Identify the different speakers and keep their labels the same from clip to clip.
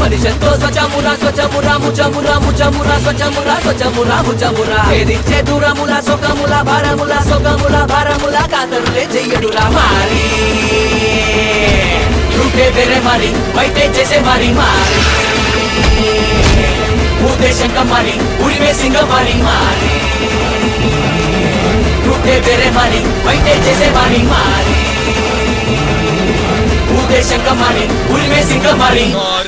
Speaker 1: మనిషంతో స్వచమురా స్వచమురా ముచమురా ముచమురా స్వచమురా స్వచమురా ముచమురా ఏదిచ్చే దూరముల సొకముల భారముల సొకముల భారముల కాతరులే చెయ్యడురా మారి రూటే వేరే మారి బయటే చేసే మారి మారి ఉద్దేశం కమ్మారి ఉరివే సింగ మారి మారి రూటే వేరే మారి బయటే చేసే మారి మారి ఉద్దేశం కమ్మారి ఉరివే సింగ మారి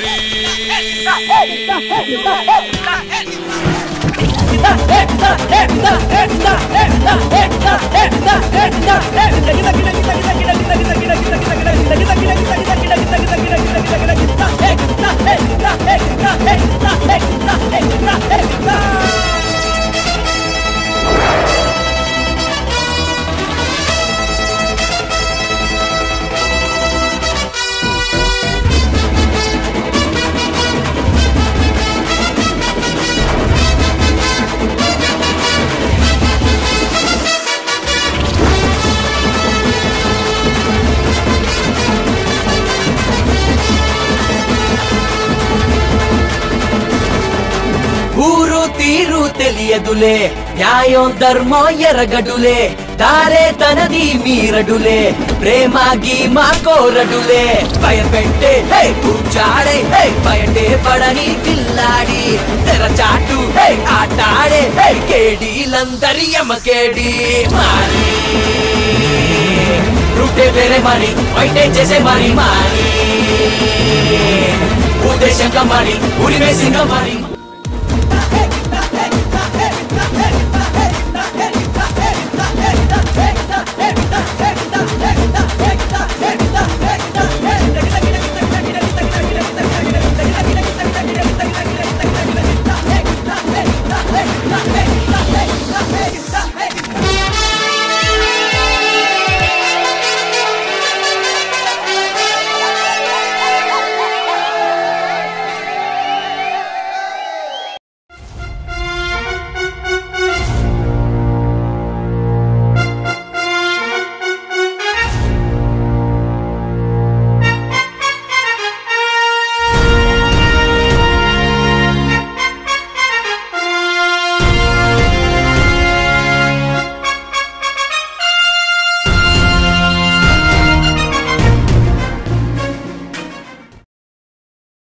Speaker 1: ఊరు తీరు తెలియదులే న్యాయం ధర్మం ఎరగడులే తారే తనది మీరడులే ప్రేమ గీమా కోరడులే భయపెట్టే హే కూర్చాడే హే బయటే పడని పిల్లాడి తెరచాటు హే ఆటాడే హే కేడీలందరి ఎమకేడి మారి రూటే వేరే మారి బయటే చేసే మారి మారి ఉద్దేశంగా మారి ఉరివేసింగా మారి